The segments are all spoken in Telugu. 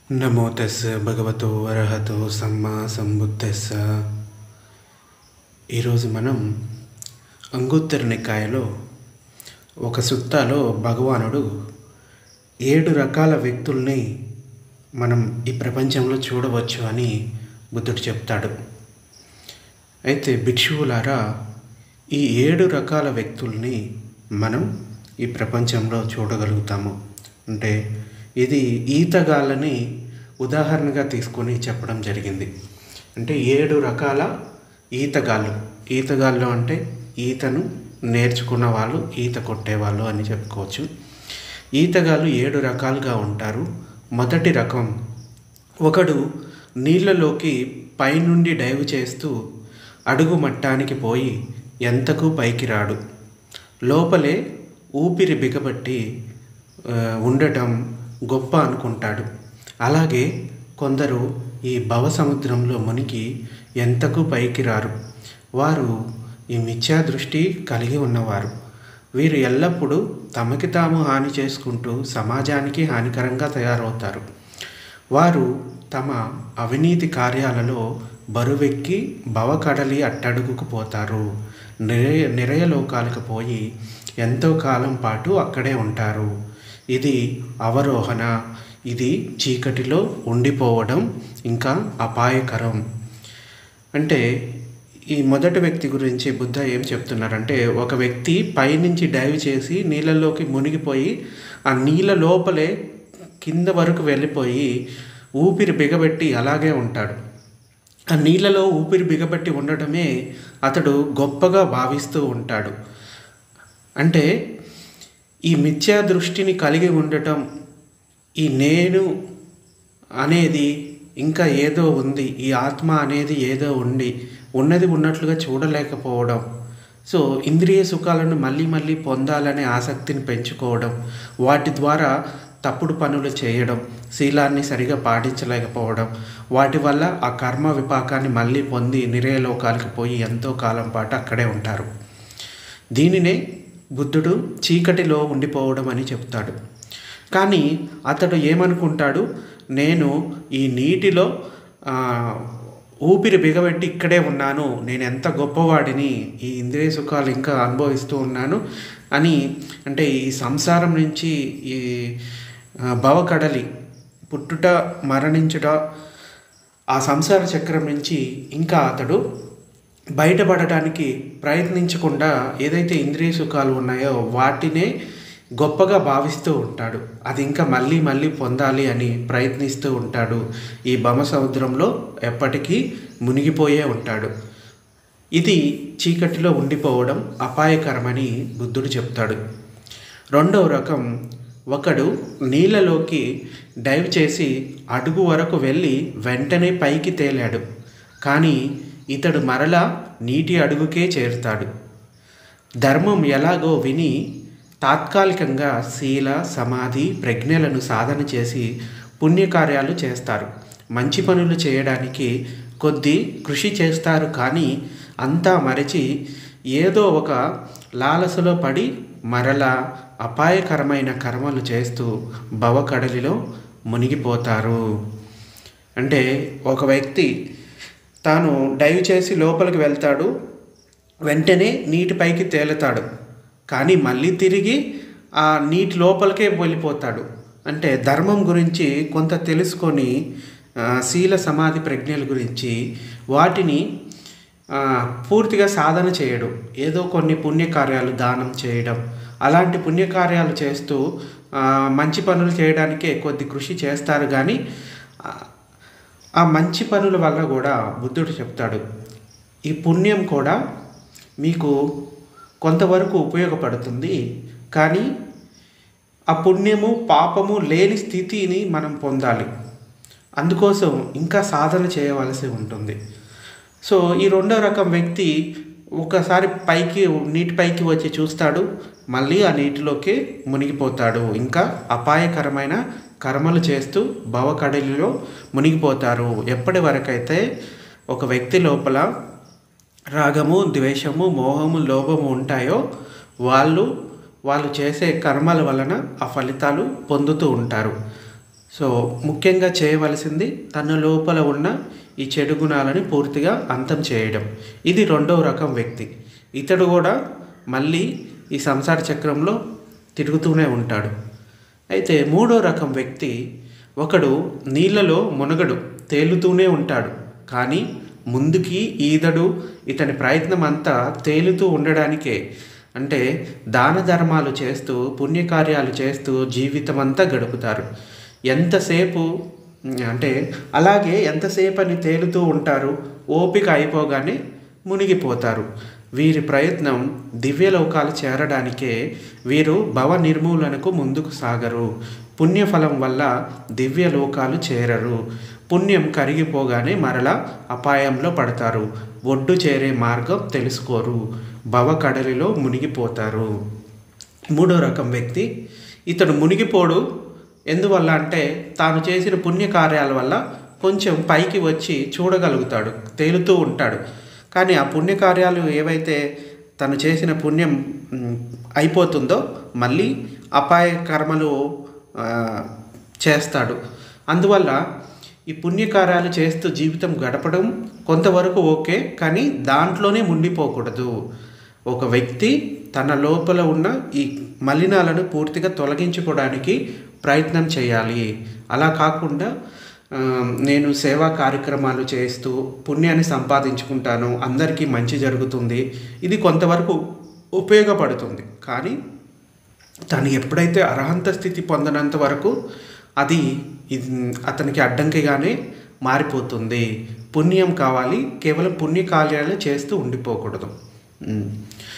నమో తెస్స భగవతో అర్హతో సమ్మా సంబుద్ధెస్స ఈరోజు మనం అంగుత్తర నికాయలో ఒక సుత్తాలో భగవానుడు ఏడు రకాల వ్యక్తుల్ని మనం ఈ ప్రపంచంలో చూడవచ్చు అని బుద్ధుడు చెప్తాడు అయితే భిక్షువులారా ఈ ఏడు రకాల వ్యక్తుల్ని మనం ఈ ప్రపంచంలో చూడగలుగుతాము అంటే ఇది ఈతగాళ్ళని ఉదాహరణగా తీసుకొని చెప్పడం జరిగింది అంటే ఏడు రకాల ఈతగాళ్ళు ఈతగాళ్ళు అంటే ఈతను నేర్చుకున్న వాళ్ళు ఈత కొట్టేవాళ్ళు అని చెప్పుకోవచ్చు ఈతగాళ్ళు ఏడు రకాలుగా ఉంటారు మొదటి రకం ఒకడు నీళ్ళలోకి పైనుండి డైవ్ చేస్తూ అడుగు మట్టానికి పోయి ఎంతకు పైకి రాడు లోపలే ఊపిరి బిగబట్టి ఆ, ఉండటం గొప్ప అనుకుంటాడు అలాగే కొందరు ఈ భవసముద్రంలో మునిగి ఎంతకు పైకి రారు వారు ఈ మిథ్యా దృష్టి కలిగి ఉన్నవారు వీరు ఎల్లప్పుడూ తమకి తాము హాని చేసుకుంటూ సమాజానికి హానికరంగా తయారవుతారు వారు తమ అవినీతి కార్యాలలో బరువెక్కి భవకడలి అట్టడుగుకు పోతారు నిరయ నిరయలోకాలకు పోయి ఎంతో కాలం పాటు అక్కడే ఉంటారు ఇది అవరోహణ ఇది చీకటిలో ఉండిపోవడం ఇంకా అపాయకరం అంటే ఈ మొదటి వ్యక్తి గురించి బుద్ధ ఏం చెప్తున్నారంటే ఒక వ్యక్తి పైనుంచి డైవ్ చేసి నీళ్ళలోకి మునిగిపోయి ఆ నీళ్ళ లోపలే కింద వరకు వెళ్ళిపోయి ఊపిరి బిగబెట్టి అలాగే ఉంటాడు ఆ నీళ్ళలో ఊపిరి బిగబెట్టి ఉండటమే అతడు గొప్పగా భావిస్తూ ఉంటాడు అంటే ఈ మిథ్యా దృష్టిని కలిగి ఉండటం ఈ నేను అనేది ఇంకా ఏదో ఉంది ఈ ఆత్మ అనేది ఏదో ఉండి ఉన్నది ఉన్నట్లుగా చూడలేకపోవడం సో ఇంద్రియ సుఖాలను మళ్ళీ మళ్ళీ పొందాలనే ఆసక్తిని పెంచుకోవడం వాటి ద్వారా తప్పుడు పనులు చేయడం శీలాన్ని సరిగా పాటించలేకపోవడం వాటి వల్ల ఆ కర్మ విపాకాన్ని మళ్ళీ పొంది నిరయలోకాలకు పోయి ఎంతో కాలం పాటు అక్కడే ఉంటారు దీనినే బుద్ధుడు చీకటిలో ఉండిపోవడం అని చెప్తాడు కానీ అతడు ఏమనుకుంటాడు నేను ఈ నీటిలో ఆ, ఊపిరి బిగబెట్టి ఇక్కడే ఉన్నాను నేను ఎంత గొప్పవాడిని ఈ ఇంద్రియ సుఖాలు ఇంకా అనుభవిస్తూ ఉన్నాను అని అంటే ఈ సంసారం నుంచి ఈ ఆ, భవకడలి పుట్టుట మరణించుట ఆ సంసార చక్రం నుంచి ఇంకా అతడు బయటపడటానికి ప్రయత్నించకుండా ఏదైతే ఇంద్రియ సుఖాలు ఉన్నాయో వాటినే గొప్పగా భావిస్తూ ఉంటాడు అది ఇంకా మళ్ళీ మళ్ళీ పొందాలి అని ప్రయత్నిస్తూ ఉంటాడు ఈ భమ సముద్రంలో ఎప్పటికీ మునిగిపోయే ఉంటాడు ఇది చీకటిలో ఉండిపోవడం అపాయకరమని బుద్ధుడు చెప్తాడు రెండవ రకం ఒకడు నీళ్ళలోకి డైవ్ చేసి అడుగు వరకు వెళ్ళి వెంటనే పైకి తేలాడు కానీ ఇతడు మరలా నీటి అడుగుకే చేరుతాడు ధర్మం ఎలాగో విని తాత్కాలికంగా శీల సమాధి ప్రజ్ఞలను సాధన చేసి పుణ్యకార్యాలు చేస్తారు మంచి పనులు చేయడానికి కొద్ది కృషి చేస్తారు కానీ అంతా మరచి ఏదో ఒక లాలసలో పడి మరలా అపాయకరమైన కర్మలు చేస్తూ భవకడలిలో మునిగిపోతారు అంటే ఒక వ్యక్తి తాను డైవ్ చేసి లోపలికి వెళ్తాడు వెంటనే నీటిపైకి తేలుతాడు కానీ మళ్ళీ తిరిగి ఆ నీటి లోపలికే వెళ్ళిపోతాడు అంటే ధర్మం గురించి కొంత తెలుసుకొని ఆ, శీల సమాధి ప్రజ్ఞల గురించి వాటిని ఆ, పూర్తిగా సాధన చేయడం ఏదో కొన్ని పుణ్యకార్యాలు దానం చేయడం అలాంటి పుణ్యకార్యాలు చేస్తూ ఆ, మంచి పనులు చేయడానికే కొద్ది కృషి చేస్తారు కానీ ఆ, ఆ మంచి పనుల వల్ల కూడా బుద్ధుడు చెప్తాడు ఈ పుణ్యం కూడా మీకు కొంతవరకు ఉపయోగపడుతుంది కానీ ఆ పుణ్యము పాపము లేని స్థితిని మనం పొందాలి అందుకోసం ఇంకా సాధన చేయవలసి ఉంటుంది సో ఈ రెండో రకం వ్యక్తి ఒకసారి పైకి నీటి పైకి వచ్చి చూస్తాడు మళ్ళీ ఆ నీటిలోకి మునిగిపోతాడు ఇంకా అపాయకరమైన కర్మలు చేస్తూ భవకడలిలో మునిగిపోతారు ఎప్పటి వరకైతే ఒక వ్యక్తి లోపల రాగము ద్వేషము మోహము లోభము ఉంటాయో వాళ్ళు వాళ్ళు చేసే కర్మల వలన ఆ ఫలితాలు పొందుతూ ఉంటారు సో ముఖ్యంగా చేయవలసింది తన లోపల ఉన్న ఈ చెడు గుణాలని పూర్తిగా అంతం చేయడం ఇది రెండవ రకం వ్యక్తి ఇతడు కూడా మళ్ళీ ఈ సంసార చక్రంలో తిరుగుతూనే ఉంటాడు అయితే మూడో రకం వ్యక్తి ఒకడు నీళ్ళలో మునగడు తేలుతూనే ఉంటాడు కానీ ముందుకి ఈదడు ఇతని ప్రయత్నం అంతా తేలుతూ ఉండడానికే అంటే దాన ధర్మాలు చేస్తూ పుణ్యకార్యాలు చేస్తూ జీవితం అంతా గడుపుతారు ఎంతసేపు అంటే అలాగే ఎంతసేపు అని తేలుతూ ఉంటారు ఓపిక అయిపోగానే మునిగిపోతారు వీరి ప్రయత్నం దివ్యలోకాలు చేరడానికే వీరు భవ నిర్మూలనకు ముందుకు సాగరు పుణ్యఫలం వల్ల దివ్యలోకాలు చేరరు పుణ్యం కరిగిపోగానే మరలా అపాయంలో పడతారు ఒడ్డు చేరే మార్గం తెలుసుకోరు భవ కడలిలో మునిగిపోతారు మూడో రకం వ్యక్తి ఇతడు మునిగిపోడు ఎందువల్ల అంటే తాను చేసిన పుణ్యకార్యాల వల్ల కొంచెం పైకి వచ్చి చూడగలుగుతాడు తేలుతూ ఉంటాడు కానీ ఆ పుణ్యకార్యాలు ఏవైతే తను చేసిన పుణ్యం మ్, అయిపోతుందో మళ్ళీ అపాయ కర్మలు ఆ, చేస్తాడు అందువల్ల ఈ పుణ్యకార్యాలు చేస్తూ జీవితం గడపడం కొంతవరకు ఓకే కానీ దాంట్లోనే ఉండిపోకూడదు ఒక వ్యక్తి తన లోపల ఉన్న ఈ మలినాలను పూర్తిగా తొలగించుకోవడానికి ప్రయత్నం చేయాలి అలా కాకుండా ఆ, నేను సేవా కార్యక్రమాలు చేస్తూ పుణ్యాన్ని సంపాదించుకుంటాను అందరికీ మంచి జరుగుతుంది ఇది కొంతవరకు ఉపయోగపడుతుంది కానీ తను ఎప్పుడైతే అర్హంత స్థితి పొందనంత వరకు అది ఇది అతనికి అడ్డంకిగానే మారిపోతుంది పుణ్యం కావాలి కేవలం పుణ్య కార్యాలు చేస్తూ ఉండిపోకూడదు ఉమ్.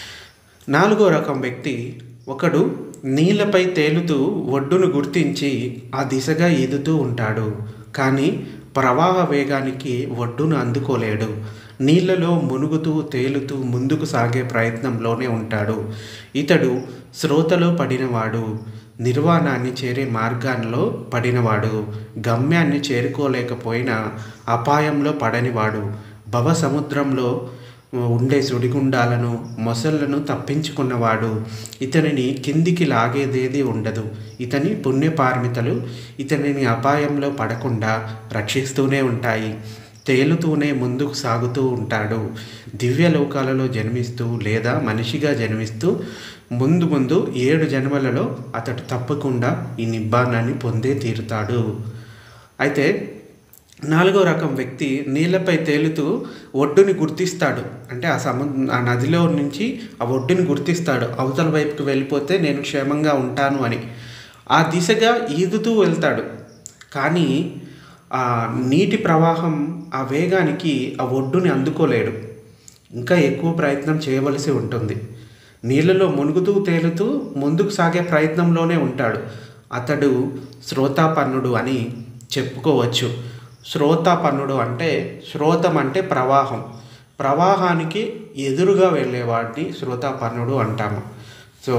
నాలుగో రకం వ్యక్తి ఒకడు నీళ్ళపై తేలుతూ ఒడ్డును గుర్తించి ఆ దిశగా ఈదుతూ ఉంటాడు కానీ ప్రవాహ వేగానికి ఒడ్డును అందుకోలేడు నీళ్ళలో మునుగుతూ తేలుతూ ముందుకు సాగే ప్రయత్నంలోనే ఉంటాడు ఇతడు శ్రోతలో పడినవాడు నిర్వాణాన్ని చేరే మార్గాల్లో పడినవాడు గమ్యాన్ని చేరుకోలేకపోయినా అపాయంలో పడనివాడు భవ సముద్రంలో ఉండే సుడిగుండాలను మొసళ్లను తప్పించుకున్నవాడు ఇతనిని కిందికి లాగేదేది ఉండదు ఇతని పుణ్యపార్మితలు ఇతనిని అపాయంలో పడకుండా రక్షిస్తూనే ఉంటాయి తేలుతూనే ముందుకు సాగుతూ ఉంటాడు దివ్యలోకాలలో జన్మిస్తూ లేదా మనిషిగా జన్మిస్తూ ముందు ముందు ఏడు జన్మలలో అతడు తప్పకుండా ఈ నిబ్బానాన్ని పొందే తీరుతాడు అయితే నాలుగో రకం వ్యక్తి నీళ్ళపై తేలుతూ ఒడ్డుని గుర్తిస్తాడు అంటే ఆ సము ఆ నదిలో నుంచి ఆ ఒడ్డుని గుర్తిస్తాడు అవతల వైపుకి వెళ్ళిపోతే నేను క్షేమంగా ఉంటాను అని ఆ దిశగా ఈదుతూ వెళ్తాడు కానీ ఆ నీటి ప్రవాహం ఆ వేగానికి ఆ ఒడ్డుని అందుకోలేడు ఇంకా ఎక్కువ ప్రయత్నం చేయవలసి ఉంటుంది నీళ్ళలో మునుగుతూ తేలుతూ ముందుకు సాగే ప్రయత్నంలోనే ఉంటాడు అతడు శ్రోతాపన్నుడు అని చెప్పుకోవచ్చు శ్రోతాపన్నుడు అంటే శ్రోతం అంటే ప్రవాహం ప్రవాహానికి ఎదురుగా వెళ్ళేవాడిని శ్రోతాపన్నుడు అంటాము సో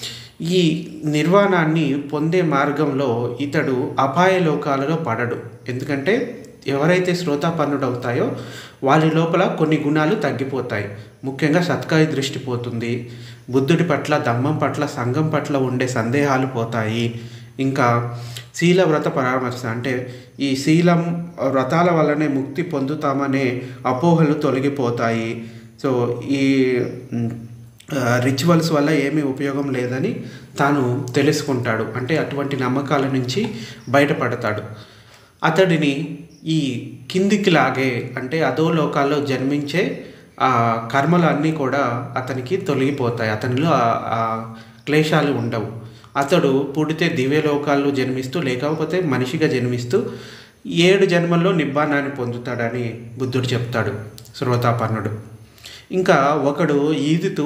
ఈ నిర్వాణాన్ని పొందే మార్గంలో ఇతడు అపాయ లోకాలలో పడడు ఎందుకంటే ఎవరైతే శ్రోతాపన్నుడు అవుతాయో వాళ్ళ లోపల కొన్ని గుణాలు తగ్గిపోతాయి ముఖ్యంగా సత్కాయ దృష్టి పోతుంది బుద్ధుడి పట్ల దమ్మం పట్ల సంఘం పట్ల ఉండే సందేహాలు పోతాయి ఇంకా శీల వ్రత పరామర్శ అంటే ఈ శీలం వ్రతాల వల్లనే ముక్తి పొందుతామనే అపోహలు తొలగిపోతాయి సో ఈ రిచువల్స్ వల్ల ఏమీ ఉపయోగం లేదని తాను తెలుసుకుంటాడు అంటే అటువంటి నమ్మకాల నుంచి బయటపడతాడు అతడిని ఈ కిందికి లాగే అంటే అదో లోకాల్లో జన్మించే ఆ కర్మలు అన్నీ కూడా అతనికి తొలగిపోతాయి అతనిలో ఆ- ఆ క్లేశాలు ఉండవు అతడు పుడితే దివ్యలోకాల్లో జన్మిస్తూ లేకపోతే మనిషిగా జన్మిస్తూ ఏడు జన్మల్లో నిబ్బానాన్ని పొందుతాడని బుద్ధుడు చెప్తాడు శ్రోతాపన్నుడు ఇంకా ఒకడు ఈదుతూ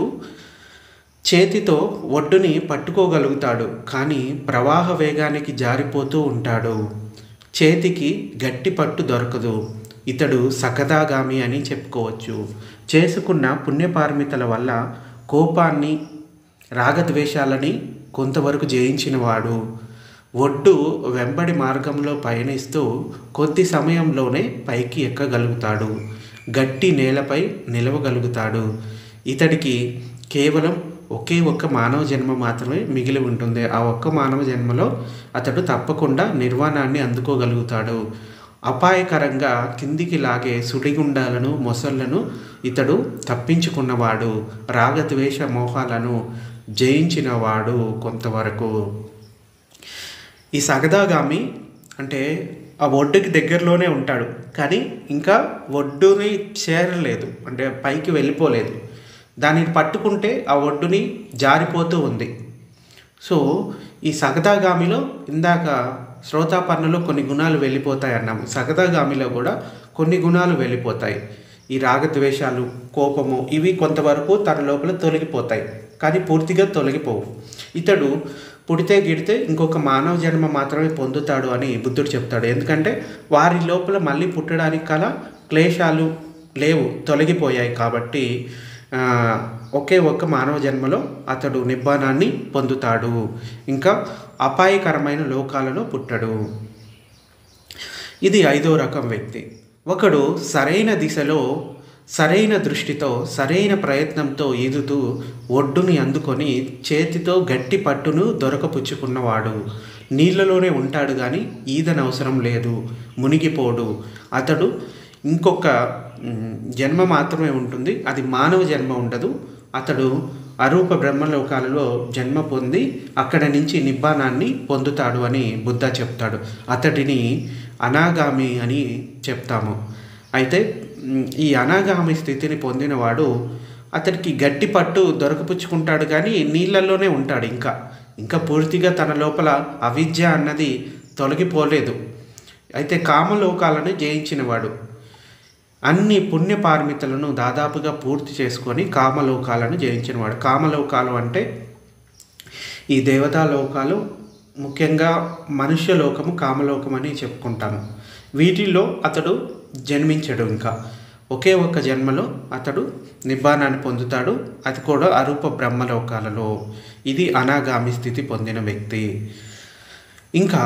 చేతితో ఒడ్డుని పట్టుకోగలుగుతాడు కానీ ప్రవాహ వేగానికి జారిపోతూ ఉంటాడు చేతికి గట్టి పట్టు దొరకదు ఇతడు సకదాగామి అని చెప్పుకోవచ్చు చేసుకున్న పుణ్యపార్మితల వల్ల కోపాన్ని రాగద్వేషాలని కొంతవరకు జయించినవాడు ఒడ్డు వెంబడి మార్గంలో పయనిస్తూ కొద్ది సమయంలోనే పైకి ఎక్కగలుగుతాడు గట్టి నేలపై నిలవగలుగుతాడు ఇతడికి కేవలం ఒకే ఒక్క మానవ జన్మ మాత్రమే మిగిలి ఉంటుంది ఆ ఒక్క మానవ జన్మలో అతడు తప్పకుండా నిర్వాణాన్ని అందుకోగలుగుతాడు అపాయకరంగా కిందికి లాగే సుడిగుండాలను మొసళ్లను ఇతడు తప్పించుకున్నవాడు రాగద్వేష మోహాలను జయించినవాడు కొంతవరకు ఈ సగదాగామి అంటే ఆ ఒడ్డుకి దగ్గరలోనే ఉంటాడు కానీ ఇంకా ఒడ్డుని చేరలేదు అంటే పైకి వెళ్ళిపోలేదు దానిని పట్టుకుంటే ఆ ఒడ్డుని జారిపోతూ ఉంది సో ఈ సగదాగామిలో ఇందాక శ్రోతాపర్ణలో కొన్ని గుణాలు వెళ్ళిపోతాయి అన్నాము సగదాగామిలో కూడా కొన్ని గుణాలు వెళ్ళిపోతాయి ఈ రాగద్వేషాలు కోపము ఇవి కొంతవరకు తన లోపల తొలగిపోతాయి కానీ పూర్తిగా తొలగిపోవు ఇతడు పుడితే గిడితే ఇంకొక మానవ జన్మ మాత్రమే పొందుతాడు అని బుద్ధుడు చెప్తాడు ఎందుకంటే వారి లోపల మళ్ళీ పుట్టడానికి కల క్లేశాలు లేవు తొలగిపోయాయి కాబట్టి ఆ, ఒకే ఒక్క మానవ జన్మలో అతడు నిబ్బానాన్ని పొందుతాడు ఇంకా అపాయకరమైన లోకాలలో పుట్టడు ఇది ఐదో రకం వ్యక్తి ఒకడు సరైన దిశలో సరైన దృష్టితో సరైన ప్రయత్నంతో ఈదుతూ ఒడ్డుని అందుకొని చేతితో గట్టి పట్టును దొరకపుచ్చుకున్నవాడు నీళ్ళలోనే ఉంటాడు కానీ ఈదనవసరం లేదు మునిగిపోడు అతడు ఇంకొక మ్, జన్మ మాత్రమే ఉంటుంది అది మానవ జన్మ ఉండదు అతడు అరూప బ్రహ్మలోకాలలో జన్మ పొంది అక్కడ నుంచి నిబ్బానాన్ని పొందుతాడు అని బుద్ధ చెప్తాడు అతడిని అనాగామి అని చెప్తాము అయితే మ్, ఈ అనాగామి స్థితిని పొందినవాడు అతడికి గట్టి పట్టు దొరకపుచ్చుకుంటాడు కానీ నీళ్ళల్లోనే ఉంటాడు ఇంకా ఇంకా పూర్తిగా తన లోపల అవిద్య అన్నది తొలగిపోలేదు అయితే కామలోకాలను జయించినవాడు అన్ని పుణ్యపారమితులను దాదాపుగా పూర్తి చేసుకొని కామలోకాలను జయించినవాడు కామలోకాలు అంటే ఈ దేవతా లోకాలు ముఖ్యంగా మనుష్య లోకము కామలోకం అని చెప్పుకుంటాము వీటిల్లో అతడు జన్మించడు ఇంకా ఒకే ఒక్క జన్మలో అతడు నిబ్బానాన్ని పొందుతాడు అది కూడా అరూప బ్రహ్మలోకాలలో ఇది అనాగామి స్థితి పొందిన వ్యక్తి ఇంకా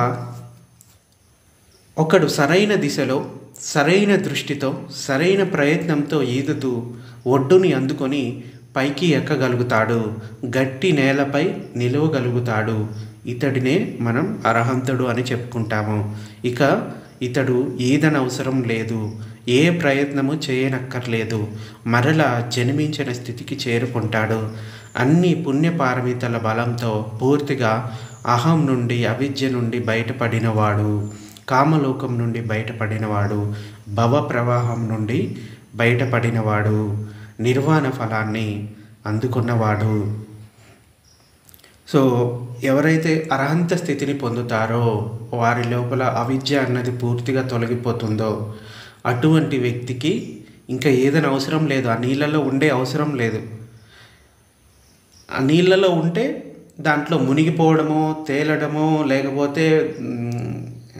ఒకడు సరైన దిశలో సరైన దృష్టితో సరైన ప్రయత్నంతో ఈదుతూ ఒడ్డుని అందుకొని పైకి ఎక్కగలుగుతాడు గట్టి నేలపై నిలవగలుగుతాడు ఇతడినే మనం అర్హంతుడు అని చెప్పుకుంటాము ఇక ఇతడు ఈదనవసరం లేదు ఏ ప్రయత్నము చేయనక్కర్లేదు మరలా జన్మించిన స్థితికి చేరుకుంటాడు అన్ని పుణ్యపారమితల బలంతో పూర్తిగా అహం నుండి అవిద్య నుండి బయటపడినవాడు కామలోకం నుండి బయటపడినవాడు భవ ప్రవాహం నుండి బయటపడినవాడు నిర్వాణ ఫలాన్ని అందుకున్నవాడు సో ఎవరైతే అర్హంత స్థితిని పొందుతారో వారి లోపల అవిద్య అన్నది పూర్తిగా తొలగిపోతుందో అటువంటి వ్యక్తికి ఇంకా ఏదైనా అవసరం లేదు ఆ నీళ్ళలో ఉండే అవసరం లేదు ఆ నీళ్ళలో ఉంటే దాంట్లో మునిగిపోవడమో తేలడమో లేకపోతే మ్,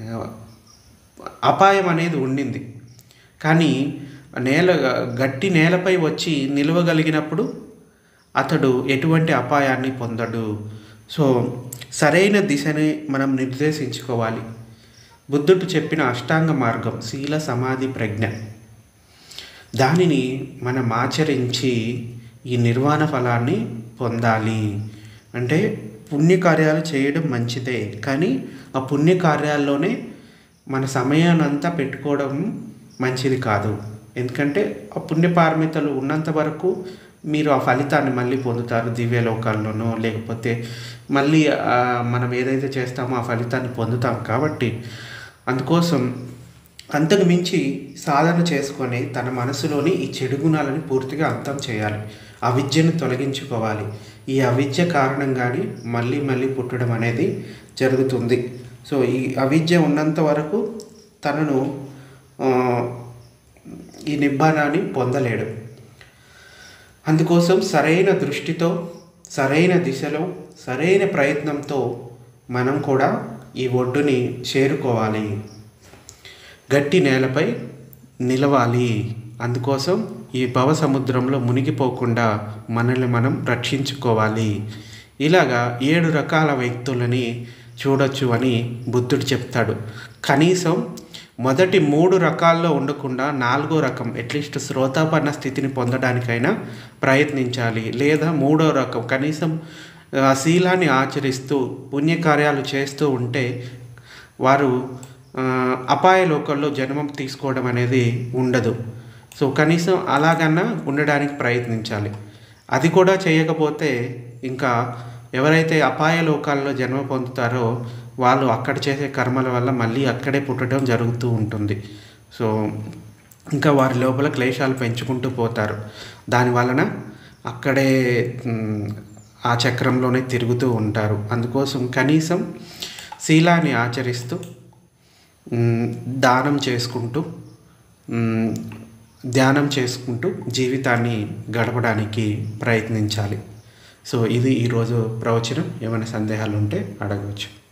అపాయం అనేది ఉండింది కానీ నేల గట్టి నేలపై వచ్చి నిలవగలిగినప్పుడు అతడు ఎటువంటి అపాయాన్ని పొందడు సో సరైన దిశని మనం నిర్దేశించుకోవాలి బుద్ధుడు చెప్పిన అష్టాంగ మార్గం శీల సమాధి ప్రజ్ఞ దానిని మనం ఆచరించి ఈ నిర్వాణ ఫలాన్ని పొందాలి అంటే పుణ్యకార్యాలు చేయడం మంచిదే కానీ ఆ పుణ్యకార్యాల్లోనే మన సమయాన్నంతా పెట్టుకోవడం మంచిది కాదు ఎందుకంటే ఆ పుణ్యపారమితలు ఉన్నంత వరకు మీరు ఆ ఫలితాన్ని మళ్ళీ పొందుతారు దివ్యలోకాల్లోనో లేకపోతే మళ్ళీ ఆ, మనం ఏదైతే చేస్తామో ఆ ఫలితాన్ని పొందుతాం కాబట్టి అందుకోసం అంతకు మించి సాధన చేసుకొని తన మనసులోని ఈ చెడు గుణాలను పూర్తిగా అంతం చేయాలి అవిద్యను తొలగించుకోవాలి ఈ అవిద్య కారణంగానే మళ్ళీ మళ్ళీ పుట్టడం అనేది జరుగుతుంది సో ఈ అవిద్య ఉన్నంత వరకు తనను ఆ, ఈ నిబ్బానాన్ని పొందలేడు అందుకోసం సరైన దృష్టితో సరైన దిశలో సరైన ప్రయత్నంతో మనం కూడా ఈ ఒడ్డుని చేరుకోవాలి గట్టి నేలపై నిలవాలి అందుకోసం ఈ భవ సముద్రంలో మునిగిపోకుండా మనల్ని మనం రక్షించుకోవాలి ఇలాగా ఏడు రకాల వ్యక్తులని చూడొచ్చు అని బుద్ధుడు చెప్తాడు కనీసం మొదటి మూడు రకాల్లో ఉండకుండా నాలుగో రకం అట్లీస్ట్ శ్రోతాపన్న స్థితిని పొందడానికైనా ప్రయత్నించాలి లేదా మూడో రకం కనీసం ఆ శీలాన్ని ఆచరిస్తూ పుణ్యకార్యాలు చేస్తూ ఉంటే వారు ఆ, అపాయ లోకంలో జన్మం తీసుకోవడం అనేది ఉండదు సో కనీసం అలాగన్నా ఉండడానికి ప్రయత్నించాలి అది కూడా చేయకపోతే ఇంకా ఎవరైతే అపాయ లోకాల్లో జన్మ పొందుతారో వాళ్ళు అక్కడ చేసే కర్మల వల్ల మళ్ళీ అక్కడే పుట్టడం జరుగుతూ ఉంటుంది సో ఇంకా వారి లోపల క్లేశాలు పెంచుకుంటూ పోతారు దాని వలన అక్కడే మ్, ఆ చక్రంలోనే తిరుగుతూ ఉంటారు అందుకోసం కనీసం శీలాన్ని ఆచరిస్తూ మ్, దానం చేసుకుంటూ మ్, ధ్యానం చేసుకుంటూ జీవితాన్ని గడపడానికి ప్రయత్నించాలి సో ఇది ఈరోజు ప్రవచనం ఏమైనా సందేహాలు ఉంటే అడగవచ్చు